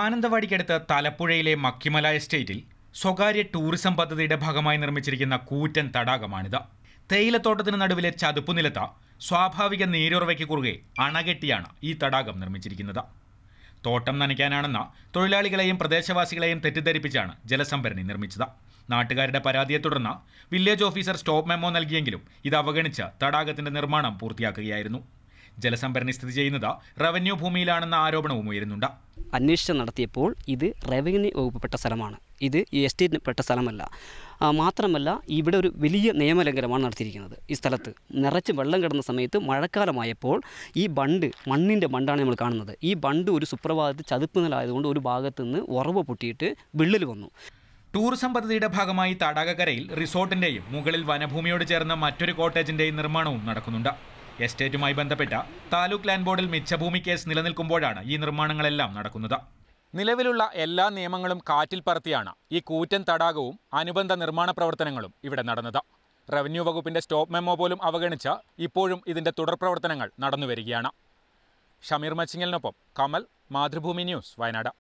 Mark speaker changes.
Speaker 1: മാനന്തവാടിക്കടുത്ത് തലപ്പുഴയിലെ മക്കിമല എസ്റ്റേറ്റിൽ സ്വകാര്യ ടൂറിസം പദ്ധതിയുടെ ഭാഗമായി നിർമ്മിച്ചിരിക്കുന്ന കൂറ്റൻ തടാകമാണിത് തേയിലത്തോട്ടത്തിന് നടുവിലെ ചതുപ്പുനിലത്ത് സ്വാഭാവിക നീരുറവയ്ക്ക് കുറുകെ അണകെട്ടിയാണ് ഈ തടാകം നിർമ്മിച്ചിരിക്കുന്നത് തോട്ടം നനയ്ക്കാനാണെന്ന തൊഴിലാളികളെയും പ്രദേശവാസികളെയും തെറ്റിദ്ധരിപ്പിച്ചാണ് ജലസംഭരണി നിർമ്മിച്ചത് നാട്ടുകാരുടെ പരാതിയെ തുടർന്ന് വില്ലേജ് ഓഫീസർ സ്റ്റോപ്പ് മെമ്മോ നൽകിയെങ്കിലും ഇത് അവഗണിച്ച് തടാകത്തിന്റെ നിർമ്മാണം പൂർത്തിയാക്കുകയായിരുന്നു ജലസംഭരണി സ്ഥിതി ചെയ്യുന്നത് റവന്യൂ ഭൂമിയിലാണെന്ന ആരോപണവും ഉയരുന്നുണ്ട്
Speaker 2: അന്വേഷണം നടത്തിയപ്പോൾ ഇത് റവന്യൂ വകുപ്പിൽപ്പെട്ട സ്ഥലമാണ് ഇത് ഈ എസ്റ്റേറ്റിൽപ്പെട്ട സ്ഥലമല്ല ആ, മാത്രമല്ല ഇവിടെ ഒരു വലിയ നിയമലംഘനമാണ് നടത്തിയിരിക്കുന്നത് ഈ സ്ഥലത്ത് നിറച്ച് വെള്ളം കിടന്ന സമയത്ത് മഴക്കാലമായപ്പോൾ ഈ ബണ്ട് മണ്ണിൻ്റെ ബണ്ടാണ് നമ്മൾ കാണുന്നത് ഈ ബണ്ട് ഒരു സുപ്രഭാതത്തിൽ ചതുപ്പ് നിലായതുകൊണ്ട് ഒരു ഭാഗത്ത് നിന്ന് ഉറവ് പൊട്ടിയിട്ട് വിള്ളൽ വന്നു
Speaker 1: ടൂറിസം പദ്ധതിയുടെ ഭാഗമായി തടാകക്കരയിൽ റിസോർട്ടിന്റെയും മുകളിൽ വനഭൂമിയോട് ചേർന്ന മറ്റൊരു കോട്ടേജിന്റെയും നിർമ്മാണവും നടക്കുന്നുണ്ട് എസ്റ്റേറ്റുമായി ബന്ധപ്പെട്ട താലൂക്ക് ലാൻഡ് ബോർഡിൽ മിച്ചഭൂമി കേസ് നിലനിൽക്കുമ്പോഴാണ് ഈ നിർമ്മാണങ്ങളെല്ലാം നടക്കുന്നത് നിലവിലുള്ള എല്ലാ നിയമങ്ങളും കാറ്റിൽ പറത്തിയാണ് ഈ കൂറ്റൻ തടാകവും അനുബന്ധ നിർമ്മാണ പ്രവർത്തനങ്ങളും ഇവിടെ നടന്നത് റവന്യൂ വകുപ്പിന്റെ സ്റ്റോപ്പ് മെമ്മോ പോലും അവഗണിച്ച് ഇപ്പോഴും ഇതിന്റെ തുടർ പ്രവർത്തനങ്ങൾ നടന്നുവരികയാണ് ഷമീർ മച്ചിങ്ങലിനൊപ്പം കമൽ മാതൃഭൂമി ന്യൂസ് വയനാട്